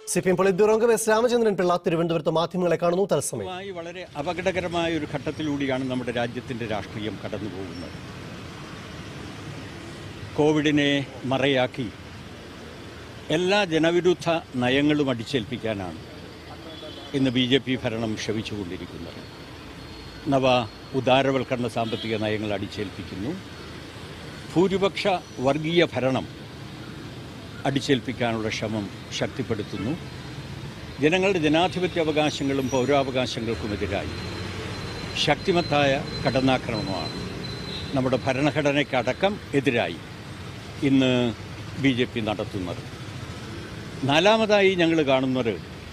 C P M politburo അംഗം S Ramachandran Pillai തിരുവനന്തപുരത്ത് മാധ്യമങ്ങളെ കാണുന്നു തത്സമയം മായി വളരെ അപകടകരമായ ഒരു ഘട്ടത്തിലൂടെയാണ് നമ്മുടെ രാജ്യത്തിൻ്റെ രാഷ്ട്രീയം കടന്നു പോകുന്നത് കോവിഡിനെ മറയാക്കി എല്ലാ ജനവിരുദ്ധ നയങ്ങളും അടിച്ചേൽപ്പിക്കാനാണ് ഇന്ന് ബി ജെ പി ഭരണം ശ്രമിച്ചുകൊണ്ടിരിക്കുന്നത് നവ ഉദാരവൽക്കരണ സാമ്പത്തിക നയങ്ങൾ അടിച്ചേൽപ്പിക്കുന്നു ഭൂരിപക്ഷ വർഗീയ ഭരണം അടിച്ചേൽപ്പിക്കാനുള്ള ശ്രമം ശക്തിപ്പെടുത്തുന്നു ജനങ്ങളുടെ ജനാധിപത്യ അവകാശങ്ങളും പൗരാവകാശങ്ങൾക്കുമെതിരായി ശക്തിമത്തായ കടന്നാക്രമണമാണ് നമ്മുടെ ഭരണഘടനയ്ക്കടക്കം എതിരായി ഇന്ന് ബി ജെ പി നടത്തുന്നത് നാലാമതായി ഞങ്ങൾ കാണുന്നത്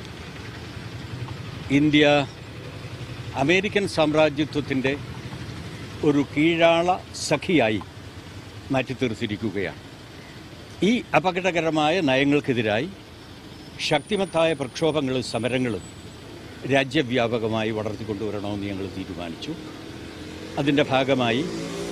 ഇന്ത്യ അമേരിക്കൻ സാമ്രാജ്യത്വത്തിൻ്റെ ഒരു കീഴാള സഖിയായി മാറ്റിത്തീർത്തിരിക്കുകയാണ് ഈ അപകടകരമായ നയങ്ങൾക്കെതിരായി ശക്തിമത്തായ പ്രക്ഷോഭങ്ങളും സമരങ്ങളും രാജ്യവ്യാപകമായി വളർത്തിക്കൊണ്ടുവരണമെന്ന് ഞങ്ങൾ തീരുമാനിച്ചു അതിൻ്റെ ഭാഗമായി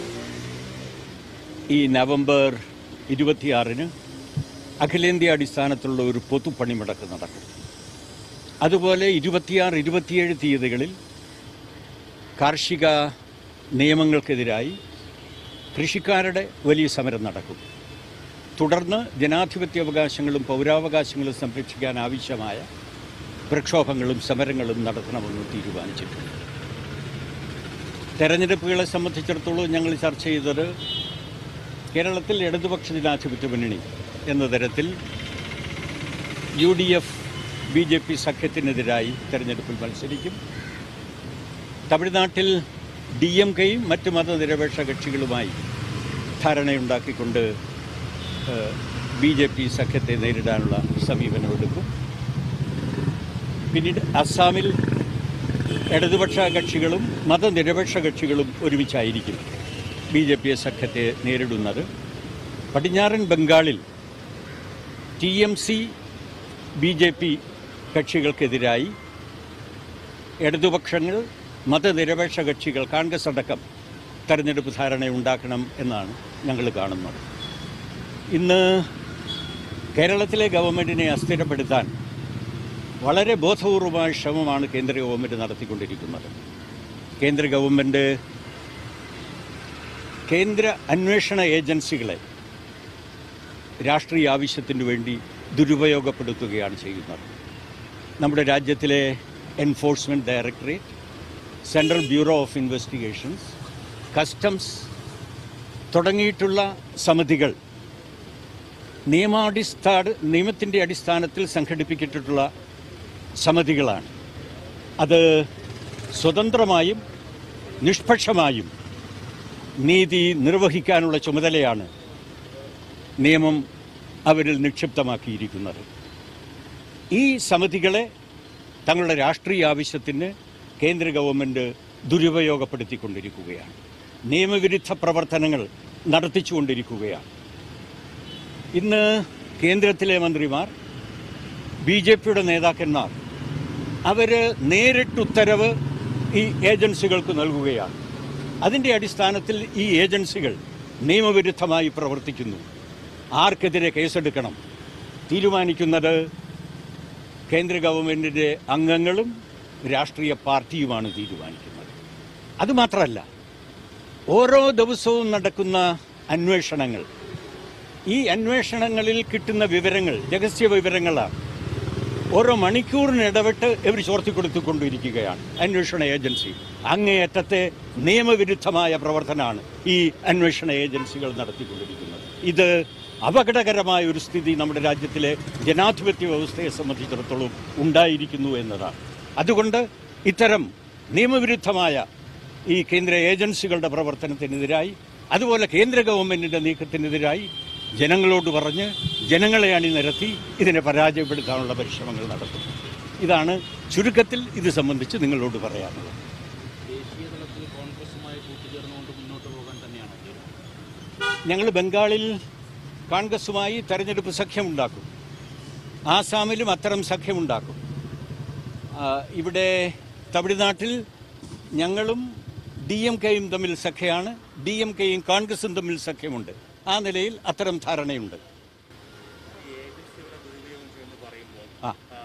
ഈ നവംബർ ഇരുപത്തിയാറിന് അഖിലേന്ത്യാ അടിസ്ഥാനത്തിലുള്ള ഒരു പൊതുപണിമുടക്ക് നടക്കും അതുപോലെ ഇരുപത്തിയാറ് ഇരുപത്തിയേഴ് തീയതികളിൽ കാർഷിക നിയമങ്ങൾക്കെതിരായി കൃഷിക്കാരുടെ വലിയ സമരം നടക്കും തുടർന്ന് ജനാധിപത്യ അവകാശങ്ങളും പൗരാവകാശങ്ങളും സംരക്ഷിക്കാൻ ആവശ്യമായ പ്രക്ഷോഭങ്ങളും സമരങ്ങളും നടത്തണമെന്ന് തീരുമാനിച്ചിട്ടുണ്ട് തെരഞ്ഞെടുപ്പുകളെ സംബന്ധിച്ചിടത്തോളം ഞങ്ങൾ ചർച്ച ചെയ്തത് കേരളത്തിൽ ഇടതുപക്ഷ ജനാധിപത്യ മുന്നണി എന്ന തരത്തിൽ U D F B J P സഖ്യത്തിനെതിരായി തെരഞ്ഞെടുപ്പിൽ മത്സരിക്കും തമിഴ്നാട്ടിൽ ഡി എം കെയും മറ്റ് മതനിരപേക്ഷ കക്ഷികളുമായി ധാരണയുണ്ടാക്കിക്കൊണ്ട് ബി ജെ പി സഖ്യത്തെ നേരിടാനുള്ള സമീപനമെടുക്കും പിന്നീട് അസ്സാമിൽ ഇടതുപക്ഷ കക്ഷികളും മതനിരപേക്ഷ കക്ഷികളും ഒരുമിച്ചായിരിക്കും ബി ജെ പി സഖ്യത്തെ നേരിടുന്നത് പടിഞ്ഞാറൻ ബംഗാളിൽ T M C B J P കക്ഷികൾക്കെതിരായി ഇടതുപക്ഷങ്ങൾ മതനിരപേക്ഷ കക്ഷികൾ കോൺഗ്രസ് അടക്കം തെരഞ്ഞെടുപ്പ് ധാരണ ഉണ്ടാക്കണം എന്നാണ് ഞങ്ങൾ കാണുന്നത് ഇന്ന് കേരളത്തിലെ ഗവൺമെൻറ്റിനെ അസ്ഥിരപ്പെടുത്താൻ വളരെ ബോധപൂർവമായ ശ്രമമാണ് കേന്ദ്ര ഗവൺമെൻറ് നടത്തിക്കൊണ്ടിരിക്കുന്നത് കേന്ദ്ര ഗവൺമെൻറ് കേന്ദ്ര അന്വേഷണ ഏജൻസികളെ രാഷ്ട്രീയ ആവശ്യത്തിന് വേണ്ടി ദുരുപയോഗപ്പെടുത്തുകയാണ് ചെയ്യുന്നത് നമ്മുടെ രാജ്യത്തിലെ enforcement directorate central bureau of investigations customs തുടങ്ങിയിട്ടുള്ള സമിതികൾ നിയമാടിസ്ഥാന നിയമത്തിൻ്റെ അടിസ്ഥാനത്തിൽ സംഘടിപ്പിക്കപ്പെട്ടിട്ടുള്ള സമിതികളാണ് അത് സ്വതന്ത്രമായും നിഷ്പക്ഷമായും നീതി നിർവഹിക്കാനുള്ള ചുമതലയാണ് നിയമം അവരിൽ നിക്ഷിപ്തമാക്കിയിരിക്കുന്നത് ഈ സമിതികളെ തങ്ങളുടെ രാഷ്ട്രീയ ആവശ്യത്തിന് കേന്ദ്ര ഗവൺമെൻറ് ദുരുപയോഗപ്പെടുത്തിക്കൊണ്ടിരിക്കുകയാണ് നിയമവിരുദ്ധ പ്രവർത്തനങ്ങൾ നടത്തിച്ചുകൊണ്ടിരിക്കുകയാണ് ഇന്ന് കേന്ദ്രത്തിലെ മന്ത്രിമാർ ബി ജെ പിയുടെ നേതാക്കന്മാർ അവർ നേരിട്ടുത്തരവ് ഈ ഏജൻസികൾക്ക് നൽകുകയാണ് അതിൻ്റെ അടിസ്ഥാനത്തിൽ ഈ ഏജൻസികൾ നിയമവിരുദ്ധമായി പ്രവർത്തിക്കുന്നു ആർക്കെതിരെ കേസെടുക്കണം തീരുമാനിക്കുന്നത് കേന്ദ്ര ഗവൺമെൻറ്റിൻ്റെ അംഗങ്ങളും രാഷ്ട്രീയ പാർട്ടിയുമാണ് തീരുമാനിക്കുന്നത് അതുമാത്രമല്ല ഓരോ ദിവസവും നടക്കുന്ന അന്വേഷണങ്ങൾ ഈ അന്വേഷണങ്ങളിൽ കിട്ടുന്ന വിവരങ്ങൾ രഹസ്യ വിവരങ്ങളാണ് ഓരോ മണിക്കൂറിന് ഇടവിട്ട് ഇവർ ചോർത്തി കൊടുത്തുകൊണ്ടിരിക്കുകയാണ് അന്വേഷണ ഏജൻസി അങ്ങേയറ്റത്തെ നിയമവിരുദ്ധമായ പ്രവർത്തനമാണ് ഈ അന്വേഷണ ഏജൻസികൾ നടത്തിക്കൊണ്ടിരിക്കുന്നത് ഇത് അപകടകരമായ ഒരു സ്ഥിതി നമ്മുടെ രാജ്യത്തിലെ ജനാധിപത്യ വ്യവസ്ഥയെ സംബന്ധിച്ചിടത്തോളം ഉണ്ടായിരിക്കുന്നു എന്നതാണ് അതുകൊണ്ട് ഇത്തരം നിയമവിരുദ്ധമായ ഈ കേന്ദ്ര ഏജൻസികളുടെ പ്രവർത്തനത്തിനെതിരായി അതുപോലെ കേന്ദ്ര ഗവൺമെന്റിന്റെ നീക്കത്തിനെതിരായി ജനങ്ങളോട് പറഞ്ഞ് ജനങ്ങളെ അണിനിരത്തി ഇതിനെ പരാജയപ്പെടുത്താനുള്ള പരിശ്രമങ്ങൾ നടത്തും ഇതാണ് ചുരുക്കത്തിൽ ഇത് സംബന്ധിച്ച് നിങ്ങളോട് പറയാനുള്ളത് ദേശീയ തലത്തിൽ കോൺഗ്രസുമായി കൂട്ടുചേർന്നുകൊണ്ട് മുന്നോട്ട് പോകാൻ തന്നെയാണ് തീരുമാനം ഞങ്ങൾ ബംഗാളിൽ കോൺഗ്രസുമായി തെരഞ്ഞെടുപ്പ് സഖ്യമുണ്ടാക്കും ആസാമിലും അത്തരം സഖ്യമുണ്ടാക്കും ആ, ഇവിടെ തമിഴ്നാട്ടിൽ ഞങ്ങളും ഡി എം കെയും തമ്മിൽ സഖ്യമാണ് ഡി എം കെയും കോൺഗ്രസും തമ്മിൽ സഖ്യമുണ്ട് ആ നിലയിൽ അത്തരം ധാരണയുണ്ട് ഈ ഏജൻസികളെ ദുരുപയോഗം ചെയ്യുമെന്ന് പറയുമ്പോൾ ആ ആ,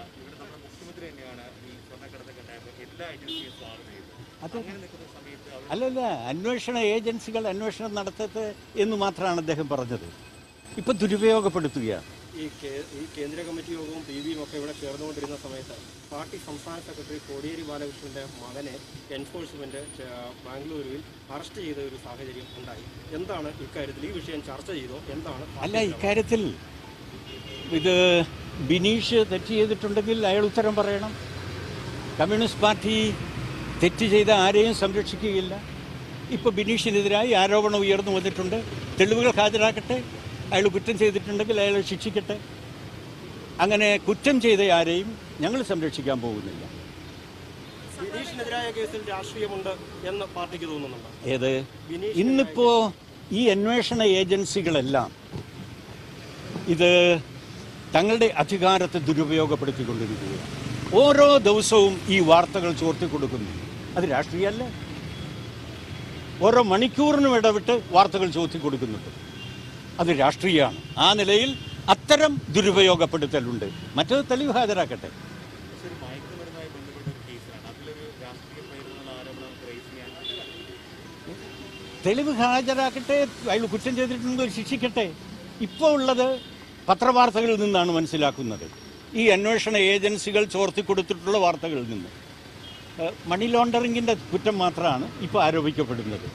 എല്ലാ ഏജൻസിയും സ്വാഗതം ചെയ്തു അതെ അങ്ങനെ നിൽക്കുന്ന സമയത്ത് അവർ അല്ലല്ല അന്വേഷണ ഏജൻസികൾ അന്വേഷണം നടത്തട്ടെ എന്ന് മാത്രമാണ് അദ്ദേഹം പറഞ്ഞത് ഇപ്പൊ ദുരുപയോഗപ്പെടുത്തുകയാണ് ഈ കേ- ഈ കേന്ദ്ര കമ്മിറ്റി യോഗവും പി വിയും ഒക്കെ ഇവിടെ ചേർന്നുകൊണ്ടിരുന്ന സമയത്ത് പാർട്ടി സംസ്ഥാന സെക്രട്ടറി കോടിയേരി ബാലകൃഷ്ണന്റെ മകനെ എൻഫോഴ്സ്മെന്റ് ച- ബാംഗ്ലൂരുവിൽ അറസ്റ്റ് ചെയ്ത ഒരു സാഹചര്യം ഉണ്ടായി എന്താണ് ഇക്കാര്യത്തിൽ ഈ വിഷയം ചർച്ച ചെയ്തോ എന്താണ് അല്ല ഇക്കാര്യത്തിൽ ഇത് ബിനീഷ് തെറ്റ് ചെയ്തിട്ടുണ്ടെങ്കിൽ അയാൾ ഉത്തരം പറയണം കമ്മ്യൂണിസ്റ്റ് പാർട്ടി തെറ്റ് ചെയ്ത ആരെയും സംരക്ഷിക്കുകയില്ല ഇപ്പോൾ ബിനീഷിനെതിരായി ആരോപണം ഉയർന്നു വന്നിട്ടുണ്ട് തെളിവുകൾ ഹാജരാക്കട്ടെ അയാൾ കുറ്റം ചെയ്തിട്ടുണ്ടെങ്കിൽ അയാളെ ശിക്ഷിക്കട്ടെ അങ്ങനെ കുറ്റം ചെയ്ത ആരെയും ഞങ്ങൾ സംരക്ഷിക്കാൻ പോകുന്നില്ല ബിനീഷിനെതിരായ കേസിൽ രാഷ്ട്രീയമുണ്ട് എന്ന് പാർട്ടിക്ക് തോന്നുന്നുണ്ടോ ഏത് ബിനീഷ് ഇന്നിപ്പോ ഈ അന്വേഷണ ഏജൻസികളെല്ലാം ഇത് തങ്ങളുടെ അധികാരത്തെ ദുരുപയോഗപ്പെടുത്തിക്കൊണ്ടിരിക്കുകയാണ് ഓരോ ദിവസവും ഈ വാർത്തകൾ ചോർത്തി കൊടുക്കുന്നു അത് രാഷ്ട്രീയമല്ല ഓരോ മണിക്കൂറിനും ഇടവിട്ട് വാർത്തകൾ ചോർത്തി കൊടുക്കുന്നുണ്ട് അത് രാഷ്ട്രീയമാണ് ആ നിലയിൽ അത്തരം ദുരുപയോഗപ്പെടുത്തലുണ്ട് മറ്റത് തെളിവ് ഹാജരാക്കട്ടെ പക്ഷേ ഒരു മയക്കുമരുന്നുമായി ബന്ധപ്പെട്ട ഒരു കേസാണ് അതിലൊരു രാഷ്ട്രീയ പ്രേരണ ആരോപണം നമുക്ക് റേസ് ചെയ്യാൻ തെളിവ് ഹാജരാക്കട്ടെ അയാൾ കുറ്റം ചെയ്തിട്ടുണ്ടെങ്കിൽ ശിക്ഷിക്കട്ടെ ഇപ്പോൾ ഉള്ളത് പത്രവാർത്തകളിൽ നിന്നാണ് മനസ്സിലാക്കുന്നത് ഈ അന്വേഷണ ഏജൻസികൾ ചോർത്തി കൊടുത്തിട്ടുള്ള വാർത്തകളിൽ നിന്ന് ഏഹ് മണി ലോണ്ടറിങ്ങിൻ്റെ കുറ്റം മാത്രമാണ് ഇപ്പോൾ ആരോപിക്കപ്പെടുന്നത്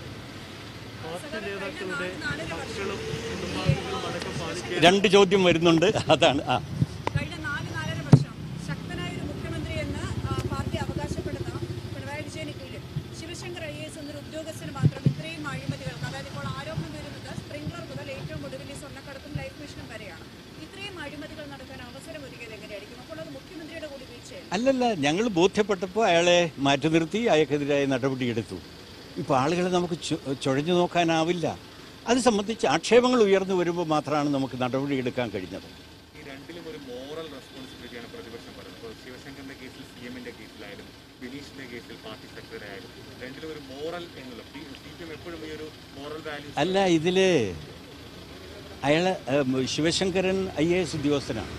രണ്ട് ചോദ്യം വരുന്നുണ്ട് അതാണ് ആ കഴിഞ്ഞ നാല് നാലര വർഷം ശക്തനായ ഒരു മുഖ്യമന്ത്രി എന്ന് ആ, പാർട്ടി അവകാശപ്പെടുന്ന പിണറായി വിജയന് കീഴിൽ ശിവശങ്കർ ഐ എസ് എന്നൊരു ഉദ്യോഗസ്ഥന് മാത്രം ഇത്രയും അഴിമതികൾക്ക് അതായത് ഇപ്പോൾ ആരോപണം വരുന്നത് സ്പ്രിംഗ്ലർ മുതൽ ഏറ്റവും ഒടുവിൽ ഈ സ്വർണ്ണക്കടത്തും ലൈഫ് മിഷനും വരെയാണ് ഇത്രയും അഴിമതികൾ നടക്കാൻ അവസരം ഒരുക്കിയത് എങ്ങനെയായിരിക്കും അപ്പോൾ അത് മുഖ്യമന്ത്രിയുടെ കൂടി വീഴ്ചയല്ല അല്ലല്ല ഞങ്ങൾ ബോധ്യപ്പെട്ടപ്പോൾ അയാളെ മാറ്റി നിർത്തി അയാൾക്കെതിരായ നടപടിയെടുത്തു ഇപ്പോൾ ആളുകളെ നമുക്ക് ചു- ചുഴഞ്ഞു നോക്കാനാവില്ല അത് സംബന്ധിച്ച് ആക്ഷേപങ്ങൾ ഉയർന്നു വരുമ്പോൾ മാത്രമാണ് നമുക്ക് നടപടിയെടുക്കാൻ കഴിഞ്ഞത് ഈ രണ്ടിലും ഒരു മോറൽ റെസ്പോൺസിബിലിറ്റിയാണ് പ്രതിപക്ഷം പറയുന്നത് ഇപ്പോൾ ശിവശങ്കറിന്റെ കേസിൽ സി എമ്മിന്റെ കേസിലായാലും ബിനീഷിന്റെ കേസിൽ പാർട്ടി സെക്രട്ടറി ആയാലും രണ്ടിലും ഒരു മോറൽ എന്നുള്ള സി പി എം എപ്പോഴും ഈ ഒരു മോറൽ വാല്യൂസ് അല്ല ഇതിൽ അയാൾ ശിവശങ്കരൻ ഐ എ എസ് ഉദ്യോഗസ്ഥനാണ്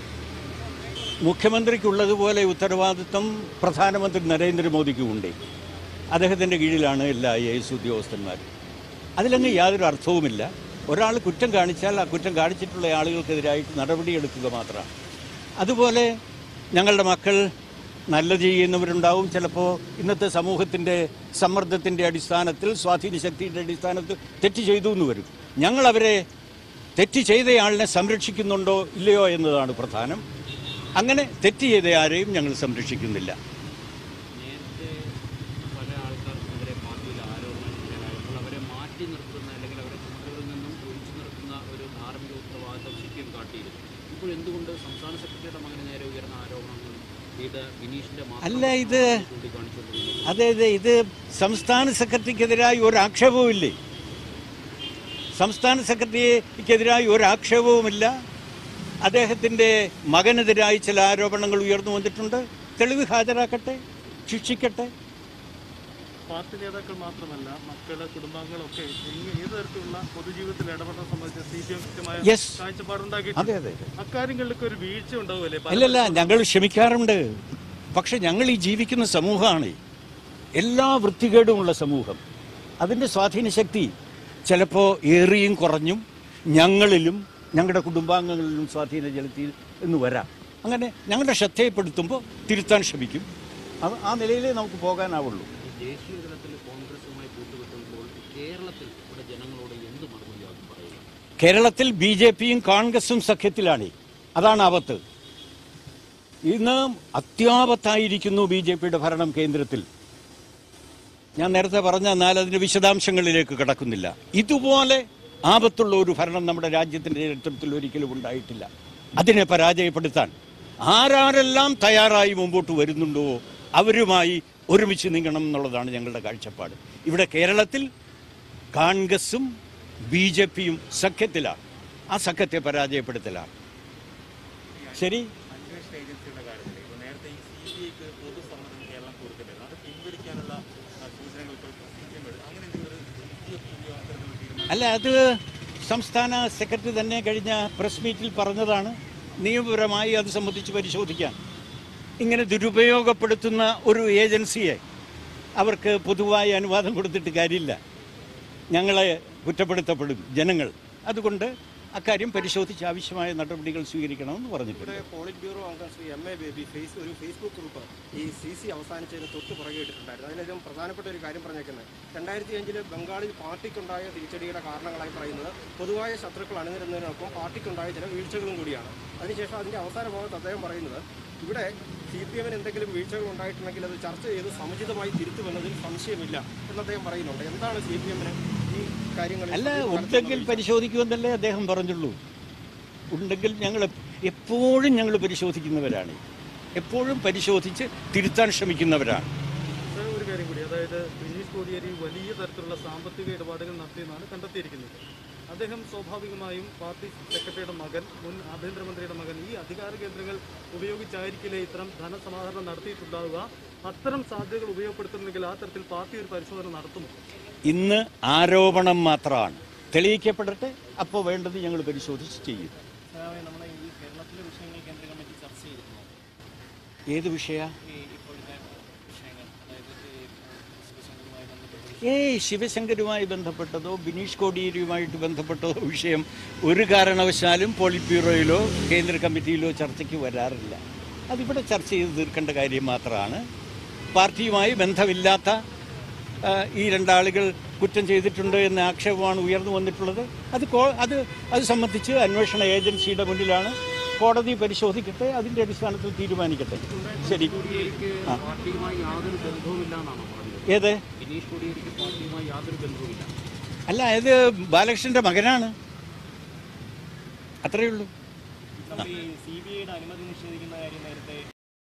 മുഖ്യമന്ത്രിക്കുള്ളതുപോലെ ഉത്തരവാദിത്വം പ്രധാനമന്ത്രി നരേന്ദ്രമോദിക്കുമുണ്ട് അദ്ദേഹത്തിൻ്റെ കീഴിലാണ് എല്ലാ ഐ എ എസ് ഉദ്യോഗസ്ഥന്മാരും അതിലങ്ങ് യാതൊരു അർത്ഥവുമില്ല ഒരാൾ കുറ്റം കാണിച്ചാൽ ആ കുറ്റം കാണിച്ചിട്ടുള്ള ആളുകൾക്കെതിരായിട്ട് നടപടിയെടുക്കുക മാത്രമാണ് അതുപോലെ ഞങ്ങളുടെ മക്കൾ നല്ലത് ചെയ്യുന്നവരുണ്ടാവും ചിലപ്പോൾ ഇന്നത്തെ സമൂഹത്തിൻ്റെ സമ്മർദ്ദത്തിൻ്റെ അടിസ്ഥാനത്തിൽ സ്വാധീന ശക്തിയുടെ അടിസ്ഥാനത്തിൽ തെറ്റ് ചെയ്തു എന്ന് വരും ഞങ്ങൾ അവരെ തെറ്റ് ചെയ്തയാളിനെ സംരക്ഷിക്കുന്നുണ്ടോ ഇല്ലയോ എന്നതാണ് പ്രധാനം അങ്ങനെ തെറ്റ് ചെയ്ത ആരെയും ഞങ്ങൾ സംരക്ഷിക്കുന്നില്ല നേരത്തെ പല ആൾക്കാർക്കെതിരെ പാർട്ടിയിൽ ആരോപണങ്ങൾ ഉണ്ടായപ്പോൾ അവരെ മാറ്റി നിർത്തുന്ന അല്ലെങ്കിൽ അവരെ ചുമതലകളിൽ നിന്നും ഒഴിച്ചു നിർത്തുന്ന ഒരു ധാർമ്മിക ഉത്തരവാദിത്തം സി പി എം കാട്ടിയിരുന്നു ഇപ്പോൾ എന്തുകൊണ്ട് സംസ്ഥാന സെക്രട്ടറിയുടെ മകന് നേരെ ഉയർന്ന ആരോപണങ്ങൾ ഇത് ബിനീഷിന്റെ മാത്രം അല്ല, ഇത് ചൂണ്ടിക്കാണിച്ചുകൊണ്ടിരുന്നത് അതെ അതെ ഇത് സംസ്ഥാന സെക്രട്ടറിക്കെതിരായി ഒരു ആക്ഷേപവുമില്ലേ സംസ്ഥാന സെക്രട്ടറിക്കെതിരായി ഒരു ആക്ഷേപവുമില്ല അദ്ദേഹത്തിൻ്റെ മകനെതിരായി ചില ആരോപണങ്ങൾ ഉയർന്നു വന്നിട്ടുണ്ട് തെളിവ് ഹാജരാക്കട്ടെ ശിക്ഷിക്കട്ടെ പാർട്ടി നേതാക്കൾ മാത്രമല്ല മക്കള് കുടുംബാംഗങ്ങളൊക്കെ ഇങ്ങ- ഏത് തരത്തിലുള്ള പൊതുജീവിതത്തിൽ ഇടപെടുന്ന സംബന്ധിച്ച് സി പി എം കൃത്യമായ Yes. കാഴ്ചപ്പാടുണ്ടാക്കി അതെ അതെ അതെ അക്കാര്യങ്ങളിലൊക്കെ ഒരു വീഴ്ച ഉണ്ടാവുമല്ലേ പല- അല്ലല്ല ഞങ്ങൾ ക്ഷമിക്കാറുണ്ട് പക്ഷെ ഞങ്ങൾ ഈ ജീവിക്കുന്ന സമൂഹമാണ് എല്ലാ വൃത്തികേടുമുള്ള സമൂഹം അതിൻ്റെ സ്വാധീന ശക്തി ചിലപ്പോൾ ഏറിയും കുറഞ്ഞും ഞങ്ങളിലും ഞങ്ങളുടെ കുടുംബാംഗങ്ങളിലും സ്വാധീനം ചെലുത്തി എന്ന് വരാം അങ്ങനെ ഞങ്ങളുടെ ശ്രദ്ധയപ്പെടുത്തുമ്പോൾ തിരുത്താൻ ശ്രമിക്കും അത് ആ നിലയിലേ നമുക്ക് പോകാനാവുള്ളൂ ഈ ദേശീയ തലത്തിൽ കോൺഗ്രസുമായി കൂട്ടുകെട്ടുമ്പോൾ കേരളത്തിൽ ഇവിടെ ജനങ്ങളോട് എന്ത് മറുപടിയാകും പറയുക കേരളത്തിൽ ബി ജെ പിയും കോൺഗ്രസും സഖ്യത്തിലാണ് അതാണ് ആപത്ത് ഇന്ന് അത്യാപത്തായിരിക്കുന്നു ബി ജെ പിയുടെ ഭരണം കേന്ദ്രത്തിൽ ഞാൻ നേരത്തെ പറഞ്ഞ എന്നാൽ അതിന്റെ വിശദാംശങ്ങളിലേക്ക് കടക്കുന്നില്ല ഇതുപോലെ ആപത്തുള്ള ഒരു ഭരണം നമ്മുടെ രാജ്യത്തിന്റെ ചരിത്രത്തിൽ ഒരിക്കലും ഉണ്ടായിട്ടില്ല അതിനെ പരാജയപ്പെടുത്താൻ ആരാരെല്ലാം തയ്യാറായി മുമ്പോട്ട് വരുന്നുണ്ടോ അവരുമായി ഒരുമിച്ച് നീങ്ങണം എന്നുള്ളതാണ് ഞങ്ങളുടെ കാഴ്ചപ്പാട് ഇവിടെ കേരളത്തിൽ കോൺഗ്രസും ബി ജെ പിയും സഖ്യത്തിലാണ് ആ സഖ്യത്തെ പരാജയപ്പെടുത്തലാണ് ശരി അന്വേഷണ ഏജൻസിയുടെ കാര്യത്തിൽ ഇപ്പോൾ നേരത്തെ ഈ സി ബി ഐക്ക് പൊതുസമ്മതം കേരളം കൊടുത്തിട്ടുണ്ടായിരുന്നു അത് പിൻവലിക്കാനുള്ള ആ, സൂചനകൾ ഇപ്പോൾ സി പി എം എടുത്തു അങ്ങനെ എന്തെങ്കിലും ഒരു പുതിയ പുതിയ അത്തരത്തിലുള്ള തീരുമാനം അല്ല അത് സംസ്ഥാന സെക്രട്ടറി തന്നെ കഴിഞ്ഞ പ്രസ് മീറ്റിൽ പറഞ്ഞതാണ് നിയമപരമായി അത് സംബന്ധിച്ച് പരിശോധിക്കാൻ ഇങ്ങനെ ദുരുപയോഗപ്പെടുത്തുന്ന ഒരു ഏജൻസിയെ അവർക്ക് പൊതുവായ അനുവാദം കൊടുത്തിട്ട് കാര്യമില്ല ഞങ്ങളെ കുറ്റപ്പെടുത്തപ്പെടും ജനങ്ങൾ അതുകൊണ്ട് അക്കാര്യം പരിശോധിച്ച് ആവശ്യമായ നടപടികൾ സ്വീകരിക്കണമെന്ന് പറഞ്ഞിട്ടുണ്ട് ഇവിടെ പോളിറ്റ് ബ്യൂറോ അംഗം Shri M A Baby face ഒരു ഫേസ്ബുക്ക് ഗ്രൂപ്പ് ഈ സി സി അവസാനിച്ചതിന് തൊട്ട് പുറകെ ഇട്ടിട്ടുണ്ടായിരുന്നു അതിലേറ്റവും പ്രധാനപ്പെട്ട ഒരു കാര്യം പറഞ്ഞേക്കുന്നത് രണ്ടായിരത്തി അഞ്ചില് ബംഗാളിൽ പാർട്ടിക്കുണ്ടായ തിരിച്ചടിയുടെ കാരണങ്ങളായി പറയുന്നത് പൊതുവായ ശത്രുക്കൾ അണിനിരുന്നതിനൊപ്പം പാർട്ടിക്കുണ്ടായ ചില വീഴ്ചകളും കൂടിയാണ് അതിനുശേഷം അതിന്റെ അവസാന ഭാഗത്ത് അദ്ദേഹം പറയുന്നത് ഇവിടെ സി പി എമ്മിന് എന്തെങ്കിലും വീഴ്ചകൾ ഉണ്ടായിട്ടുണ്ടെങ്കിൽ അത് ചർച്ച ചെയ്ത് സമുചിതമായി തിരുത്തുമെന്നതിൽ സംശയമില്ല എന്ന് അദ്ദേഹം പറയുന്നുണ്ട് എന്താണ് സി പി എമ്മിന് ഈ കാര്യങ്ങളിൽ അല്ല സമീപകാലത്ത് ഉണ്ടെങ്കിൽ പരിശോധിക്കുമെന്നല്ലേ അദ്ദേഹം പറഞ്ഞുള്ളൂ ഉണ്ടെങ്കിൽ ഞങ്ങൾ എപ്പോഴും ഞങ്ങൾ പരിശോധിക്കുന്നവരാണ് എപ്പോഴും പരിശോധിച്ച് തിരുത്താൻ ശ്രമിക്കുന്നവരാണ് സാർ, ഒരു കാര്യം കൂടി അതായത് ബിനീഷ് കോടിയേരി വലിയ തരത്തിലുള്ള സാമ്പത്തിക ഇടപാടുകൾ നടത്തിയെന്നാണ് കണ്ടെത്തിയിരിക്കുന്നത് അദ്ദേഹം സ്വാഭാവികമായും പാർട്ടി സെക്രട്ടറിയുടെ മകൻ മുൻ ആഭ്യന്തരമന്ത്രിയുടെ മകൻ ഈ അധികാര കേന്ദ്രങ്ങൾ ഉപയോഗിച്ചായിരിക്കില്ലേ ഇത്തരം ധനസമാഹരണം നടത്തിയിട്ടുണ്ടാവുക അത്തരം സാധ്യതകൾ ഉപയോഗപ്പെടുത്തുന്നെങ്കിൽ ആ തരത്തിൽ പാർട്ടി ഒരു പരിശോധന നടത്തും ഇന്ന് ആരോപണം മാത്രമാണ് തെളിയിക്കപ്പെടട്ടെ അപ്പോൾ വേണ്ടത് ഞങ്ങൾ പരിശോധിച്ച് ചെയ്യും നമ്മുടെ ഈ കേരളത്തിലെ വിഷയങ്ങൾ കേന്ദ്ര കമ്മിറ്റി ചർച്ച ചെയ്തിരുന്നു ഏത് വിഷയ ഈ ഇപ്പോഴത്തെ വിഷയങ്ങൾ അതായത് ഈ ശിവശങ്കറുമായി ബന്ധപ്പെട്ട് ഏയ് ശിവശങ്കരുമായി ബന്ധപ്പെട്ടതോ ബിനീഷ് കോടിയേരിയുമായിട്ട് ബന്ധപ്പെട്ടതോ വിഷയം ഒരു കാരണവശാലും പോളിറ്റ് ബ്യൂറോയിലോ കേന്ദ്ര കമ്മിറ്റിയിലോ ചർച്ചയ്ക്ക് വരാറില്ല അതിവിടെ ചർച്ച ചെയ്ത് തീർക്കേണ്ട കാര്യം മാത്രമാണ് പാർട്ടിയുമായി ബന്ധമില്ലാത്ത ആ, ഈ രണ്ടാളുകൾ കുറ്റം ചെയ്തിട്ടുണ്ട് എന്ന ആക്ഷേപമാണ് ഉയർന്നു വന്നിട്ടുള്ളത് അത് കോ- അത് അത് സംബന്ധിച്ച് അന്വേഷണ ഏജൻസിയുടെ മുന്നിലാണ് കോടതി പരിശോധിക്കട്ടെ അതിൻ്റെ അടിസ്ഥാനത്തിൽ തീരുമാനിക്കട്ടെ ശരി കോടിയേരിക്ക് പാർട്ടിയുമായി യാതൊരു ബന്ധവുമില്ല എന്നാണ് പറഞ്ഞത് ഏത് ബിനീഷ് കോടിയേരിക്ക് പാർട്ടിയുമായി യാതൊരു ബന്ധവുമില്ല അല്ല ഇത് ബാലകൃഷ്ണന്റെ മകനാണ് അത്രയേ ഉള്ളൂ സി ബി ഐയുടെ അനുമതി നിഷേധിക്കുന്ന കാര്യം നേരത്തെ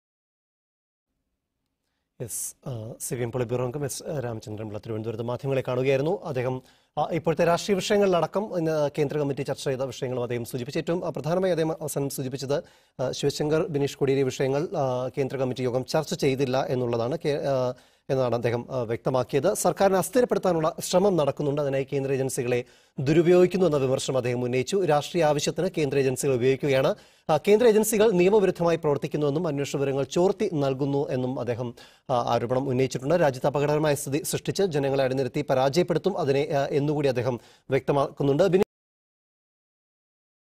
S C P M politburo അംഗം എസ് രാമചന്ദ്രൻപിള്ള തിരുവനന്തപുരത്ത് മാധ്യമങ്ങളെ കാണുകയായിരുന്നു അദ്ദേഹം ആ, ഇപ്പോഴത്തെ രാഷ്ട്രീയ വിഷയങ്ങളിലടക്കം ഇന്ന് കേന്ദ്ര കമ്മിറ്റി ചർച്ച ചെയ്ത വിഷയങ്ങളും അദ്ദേഹം സൂചിപ്പിച്ചു ഏറ്റവും ആ, പ്രധാനമായി അദ്ദേഹം അവസാനം സൂചിപ്പിച്ചത് ആ, ശിവശങ്കർ ബിനീഷ് കോടിയേരി വിഷയങ്ങൾ ആ, കേന്ദ്ര കമ്മിറ്റി യോഗം ചർച്ച ചെയ്തില്ല എന്നുള്ളതാണ് കേ- ആ, എന്നാണ് അദ്ദേഹം ആ, വ്യക്തമാക്കിയത് സർക്കാരിനെ അസ്ഥിരപ്പെടുത്താനുള്ള ശ്രമം നടക്കുന്നുണ്ട് അതിനായി കേന്ദ്ര ഏജൻസികളെ ദുരുപയോഗിക്കുന്നു എന്ന വിമർശനം അദ്ദേഹം ഉന്നയിച്ചു രാഷ്ട്രീയ ആവശ്യത്തിന് കേന്ദ്ര ഏജൻസികൾ ഉപയോഗിക്കുകയാണ് ആ, കേന്ദ്ര ഏജൻസികൾ നിയമവിരുദ്ധമായി പ്രവർത്തിക്കുന്നുവെന്നും അന്വേഷണ വിവരങ്ങൾ ചോർത്തി നൽകുന്നു എന്നും അദ്ദേഹം ആ, ആരോപണം ഉന്നയിച്ചിട്ടുണ്ട് രാജ്യത്ത് അപകടകരമായ സ്ഥിതി സൃഷ്ടിച്ച് ജനങ്ങളെ അണിനിരത്തി പരാജയപ്പെടുത്തും അതിനെ ആ, എന്നുകൂടി അദ്ദേഹം വ്യക്തമാക്കുന്നുണ്ട് ബിനി-